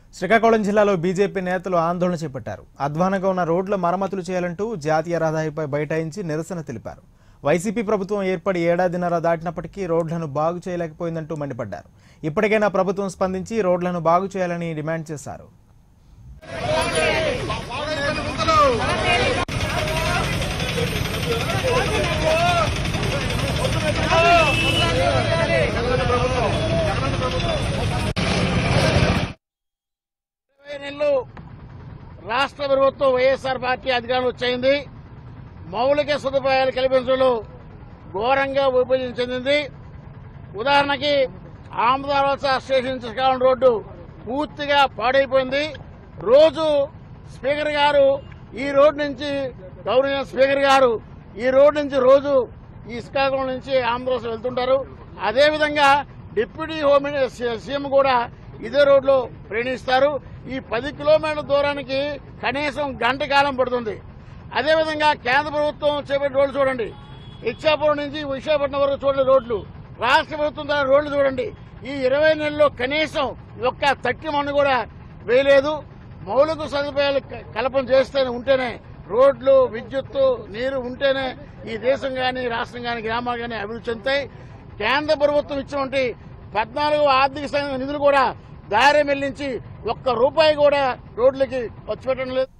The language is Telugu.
శ్రీకాకుళం జిల్లాలో బీజేపీ నేతలు ఆందోళన చేపట్టారు అధ్వానంగా ఉన్న రోడ్ల మరమ్మతులు చేయాలంటూ జాతీయ రహదారిపై బైఠాయించి నిరసన తెలిపారు వైసీపీ ప్రభుత్వం ఏర్పడి ఏడాదిన్నర దాటినప్పటికీ రోడ్లను బాగు చేయలేకపోయిందంటూ మండిపడ్డారు ఇప్పటికైనా ప్రభుత్వం స్పందించి రోడ్లను బాగు చేయాలని డిమాండ్ చేశారు ఇరవై నెలలు రాష్ట్ర ప్రభుత్వం వైఎస్ఆర్ పార్టీ అధికారం వచ్చింది మౌలిక సదుపాయాలు కల్పించడంలో ఘోరంగా విభజన చెందింది ఉదాహరణకి ఆమదావలస స్టేషన్ శ్రీకాకుళం రోడ్డు పూర్తిగా పాడైపోయింది రోజు స్పీకర్ గారు ఈ రోడ్డు నుంచి గౌరవ స్పీకర్ గారు ఈ రోడ్డు నుంచి రోజు ఈ శ్రీకాకుళం నుంచి ఆంధ్రప్రదేశ్ వెళ్తుంటారు అదేవిధంగా డిప్యూటీ హోమ్ మినిస్టర్ సీఎం కూడా ఇదే రోడ్లో ప్రయాణిస్తారు ఈ పది కిలోమీటర్ల దూరానికి కనీసం గంట కాలం పడుతుంది అదేవిధంగా కేంద్ర ప్రభుత్వం చేపట్టిన రోడ్లు చూడండి ఇచ్చాపురం నుంచి విశాఖపట్నం వరకు చూడండి రోడ్లు రాష్ట్ర ప్రభుత్వం ద్వారా రోడ్లు చూడండి ఈ ఇరవై నెలల్లో కనీసం ఒక్క తట్టి మన్ను కూడా వేయలేదు మౌలిక సదుపాయాలు క- కల్పన చేస్తేనే ఉంటేనే రోడ్లు విద్యుత్తు నీరు ఉంటేనే ఈ దేశం కానీ రాష్ట్రం కానీ గ్రామాలు కానీ అభివృద్ధి చెందుతాయి కేంద్ర ప్రభుత్వం ఇచ్చినటువంటి పద్నాలుగు ఆర్థిక సంఘ నిధులు కూడా దారి మెల్లించి ఒక్క రూపాయి కూడా రోడ్లకి ఖర్చు పెట్టడం లేదు